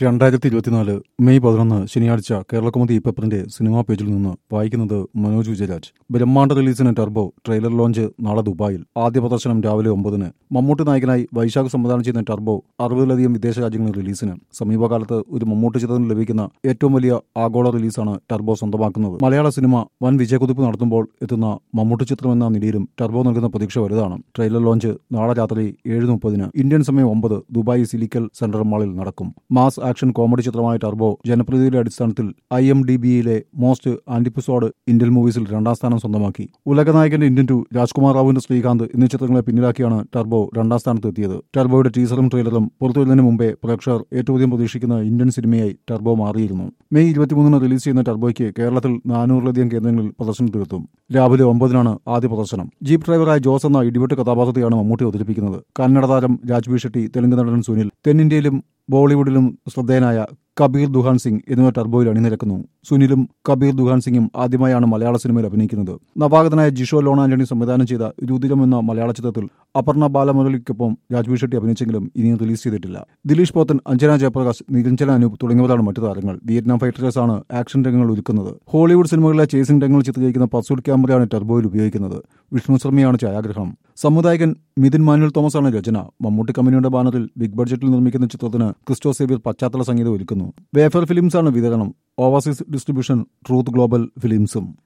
രണ്ടായിരത്തി ഇരുപത്തിനാല് മെയ് പതിനൊന്ന് ശനിയാഴ്ച കേരളകൗമുദി പേപ്പറിന്റെ സിനിമാ പേജിൽ നിന്ന് വായിക്കുന്നത് മനോജ് വിജയരാജ് ബ്രഹ്മാണ്ഡ റിലീസിന് ടർബോ ട്രെയിലർ ലോഞ്ച് നാളെ ദുബായിൽ ആദ്യ പ്രദർശനം രാവിലെ ഒമ്പതിന് മമ്മൂട്ടി നായകനായി വൈശാഖ് സംവിധാനം ചെയ്യുന്ന ടർബോ അറുപതിലധികം വിദേശ രാജ്യങ്ങളിൽ റിലീസിന് സമീപകാലത്ത് ഒരു മമ്മൂട്ടി ചിത്രത്തിന് ലഭിക്കുന്ന ഏറ്റവും വലിയ ആഗോള റിലീസാണ് ടർബോ സ്വന്തമാക്കുന്നത് മലയാള സിനിമ വൻ വിജയക്കുതിപ്പ് നടത്തുമ്പോൾ എത്തുന്ന മമ്മൂട്ടി ചിത്രം എന്ന നിലയിലും ടർബോ നൽകുന്ന പ്രതീക്ഷ വലുതാണ് ട്രെയിലർ ലോഞ്ച് നാളെ രാത്രി ഏഴ് മുപ്പതിന് ഇന്ത്യൻ സമയം ഒമ്പത് ദുബായ് സിലിക്കൽ സെൻട്രൽ മാളിൽ നടക്കും മാസ് ആക്ഷൻ കോമഡി ചിത്രമായ ടർബോ ജനപ്രീതിയുടെ അടിസ്ഥാനത്തിൽ ഐ എം ഡി ബിയിലെ മോസ്റ്റ് ആന്റിപ്പിസോഡ് ഇന്ത്യൻ മൂവീസിൽ രണ്ടാം സ്ഥാനം സ്വന്തമാക്കി ഉലകനായകന്റെ ഇന്ത്യൻ ടു രാജ്കുമാർ റാവുവിന്റെ ശ്രീകാന്ത് എന്നീ ചിത്രങ്ങളെ പിന്നിലാക്കിയാണ് ടർബോ രണ്ടാം സ്ഥാനത്ത് എത്തിയത് ടർബോയുടെ ടീസറും ട്രെയിലറും പുറത്തുവരുന്നതിന് മുമ്പേ പ്രേക്ഷകർ ഏറ്റവും അധികം പ്രതീക്ഷിക്കുന്ന ഇന്ത്യൻ സിനിമയായി ടർബോ മാറിയിരുന്നു മെയ് ഇരുപത്തിമൂന്നിന് റിലീസ് ചെയ്യുന്ന ടർബോയ്ക്ക് കേരളത്തിൽ നാനൂറിലധികം കേന്ദ്രങ്ങളിൽ പ്രദർശനത്തിലെത്തും രാവിലെ ഒമ്പതിനാണ് ആദ്യ പ്രദർശനം ജീപ്പ് ഡ്രൈവറായ ജോസ് എന്ന ഇടിവെട്ട് കഥാപാത്രത്തെയാണ് മമ്മൂട്ടി അവതരിപ്പിക്കുന്നത് കന്നഡ താരം രാജ്ബി ഷെട്ടി തെലുങ്ക് നടൻ സുനിൽ തെന്നിന്ത്യയിലും ബോളിവുഡിലും ശ്രദ്ധേയനായ കബീർ ദുഹാൻ സിംഗ് എന്നിവർ ടർബോയിൽ അണിനിരക്കുന്നു സുനിലും കബീർ ദുഹാൻ സിംഗും ആദ്യമായാണ് മലയാള സിനിമയിൽ അഭിനയിക്കുന്നത് നവാഗതനായ ജിഷോ ലോൺ ആന്റണി സംവിധാനം ചെയ്ത രുതിരം എന്ന മലയാള ചിത്രത്തിൽ അപർണ ബാലമുരളിക്കൊപ്പം രാജ്ബി ഷെട്ടി അഭിനയിച്ചെങ്കിലും ഇനിയും റിലീസ് ചെയ്തിട്ടില്ല ദിലീഷ് പോത്തൻ അഞ്ജന ജയപ്രകാശ് നിരഞ്ജന അനൂപ് തുടങ്ങിയവരാണ് മറ്റു താരങ്ങൾ വിയറ്റ്നാം ഫൈറ്റേഴ്സ് ആണ് ആക്ഷൻ രംഗങ്ങൾ ഒരുക്കുന്നത് ഹോളിവുഡ് സിനിമകളിലെ ചേസിംഗ് രംഗങ്ങൾ ചിത്രീകരിക്കുന്ന പർസൂട്ട് ക്യാമറയാണ് ടർബോയിൽ ഉപയോഗിക്കുന്നത് വിഷ്ണു ശർമ്മയാണ് ഛായാഗ്രഹണം സംവിധായകൻ മിഥുൻ മാനുവൽ തോമസ് ആണ് രചന മമ്മൂട്ടി കമ്പനിയുടെ ബാനറിൽ ബിഗ് ബഡ്ജറ്റിൽ നിർമ്മിക്കുന്ന ചിത്രത്തിന് ക്രിസ്റ്റോ സേവ്യർ പശ്ചാത്തല സംഗീതം ഒരുക്കുന്നു വേഫർ ഫിലിംസാണ് വിതരണം ഓവർസീസ് ഡിസ്ട്രിബ്യൂഷൻ ട്രൂത്ത് ഗ്ലോബൽ ഫിലിംസും